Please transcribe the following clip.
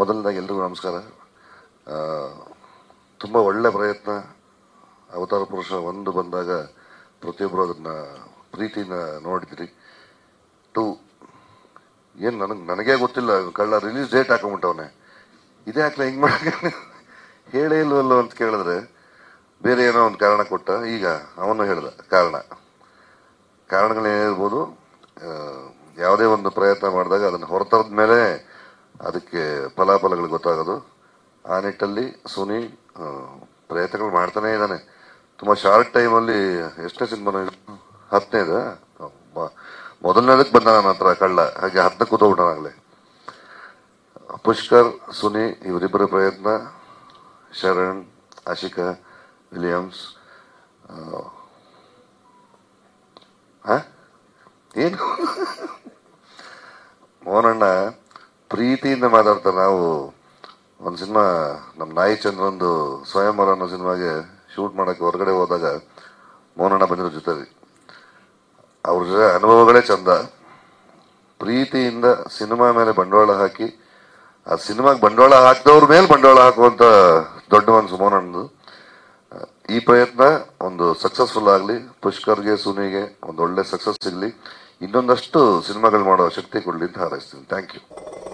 ಮೊದಲನೇದಾಗಿ ಎಲ್ರಿಗೂ ನಮಸ್ಕಾರ ಆ, ತುಂಬ ಒಳ್ಳೆ ಪ್ರಯತ್ನ ಅವತಾರ ಪುರುಷ ಒಂದು ಬಂದಾಗ ಪ್ರತಿಯೊಬ್ಬರು ಅದನ್ನ ಪ್ರೀತಿಯಿಂದ ನೋಡಿದ್ರಿ ಟು ಏನು ನನಗೆ ನನಗೇ ಗೊತ್ತಿಲ್ಲ ಕಳ್ಳ ರಿಲೀಸ್ ಡೇಟ್ ಹಾಕೊಂಬಿಟ್ಟವನೆ ಇದೇ ಹಾಕ್ಲ ಹಿಂಗ್ ಮಾಡ ಹೇಳೇ ಇಲ್ವಲ್ಲೋ ಅಂತ ಕೇಳಿದ್ರೆ ಬೇರೆ ಏನೋ ಒಂದು ಕಾರಣ ಕೊಟ್ಟ ಈಗ ಅವನು ಹೇಳ್ದ ಕಾರಣ ಕಾರಣಗಳೇನಿರ್ಬೋದು ಆ, ಯಾವುದೇ ಒಂದು ಪ್ರಯತ್ನ ಮಾಡಿದಾಗ ಅದನ್ನು ಹೊರತರದ ಮೇಲೆ ಅದಕ್ಕೆ ಫಲಾಫಲಗಳು ಗೊತ್ತಾಗೋದು ಆ ನಿಟ್ಟಲ್ಲಿ ಸುನಿ ಆ, ಪ್ರಯತ್ನಗಳು ಮಾಡ್ತಾನೆ ಇದ್ದಾನೆ ತುಂಬಾ ಶಾರ್ಟ್ ಟೈಮಲ್ಲಿ ಎಷ್ಟನೇ ಸಿನಿಮಾ ಹತ್ತನೇದ ಮೊದಲನೇದಕ್ಕೆ ಬಂದ ನನ್ನ ಹತ್ರ ಕಳ್ಳ ಹಾಗೆ ಹತ್ತನೇ ಕೂತ್ಬಿಟ್ಟನಾಗಲೇ ಪುಷ್ಕರ್ ಸುನಿ ಇವರಿಬ್ಬರ ಪ್ರಯತ್ನ ಶರಣ್ ಆಶಿಕಾ ವಿಲಿಯಮ್ಸ್ ಆ, ಹ? ಏನು ಮೋಹನಣ್ಣ ಪ್ರೀತಿಯಿಂದ ಮಾತಾಡ್ತಾರೆ ನಾವು ಒಂದು ಸಿನಿಮಾ ನಮ್ಮ ನಾಯಿ ಚಂದ್ರಂದು ಸ್ವಯಂವರ ಅನ್ನೋ ಸಿನಿಮಾಗೆ ಶೂಟ್ ಮಾಡಕ್ಕೆ ಹೊರಗಡೆ ಹೋದಾಗ ಮೋಹನಣ್ಣ ಬಂದಿರೋ ಜೊತೆಲಿ ಅವ್ರ ಜೊತೆ ಅನುಭವಗಳೇ ಚಂದ ಪ್ರೀತಿಯಿಂದ ಸಿನಿಮಾ ಮೇಲೆ ಬಂಡವಾಳ ಹಾಕಿ ಆ ಸಿನಿಮಾಗೆ ಬಂಡವಾಳ ಹಾಕಿದವ್ರ ಮೇಲೆ ಬಂಡವಾಳ ಹಾಕುವಂತ ದೊಡ್ಡ ಮನಸ್ಸು ಮೋಹನಣ್ಣದು ಈ ಪ್ರಯತ್ನ ಒಂದು ಸಕ್ಸಸ್ಫುಲ್ ಆಗಲಿ ಪುಷ್ಕರ್ಗೆ ಸುನಿಗೆ ಒಂದು ಒಳ್ಳೆ ಸಕ್ಸಸ್ ಸಿಗಲಿ ಇನ್ನೊಂದಷ್ಟು ಸಿನಿಮಾಗಳು ಮಾಡೋ ಶಕ್ತಿ ಕೊಡ್ಲಿ ಅಂತ ಹಾರೈಸ್ತೀನಿ ಥ್ಯಾಂಕ್ ಯು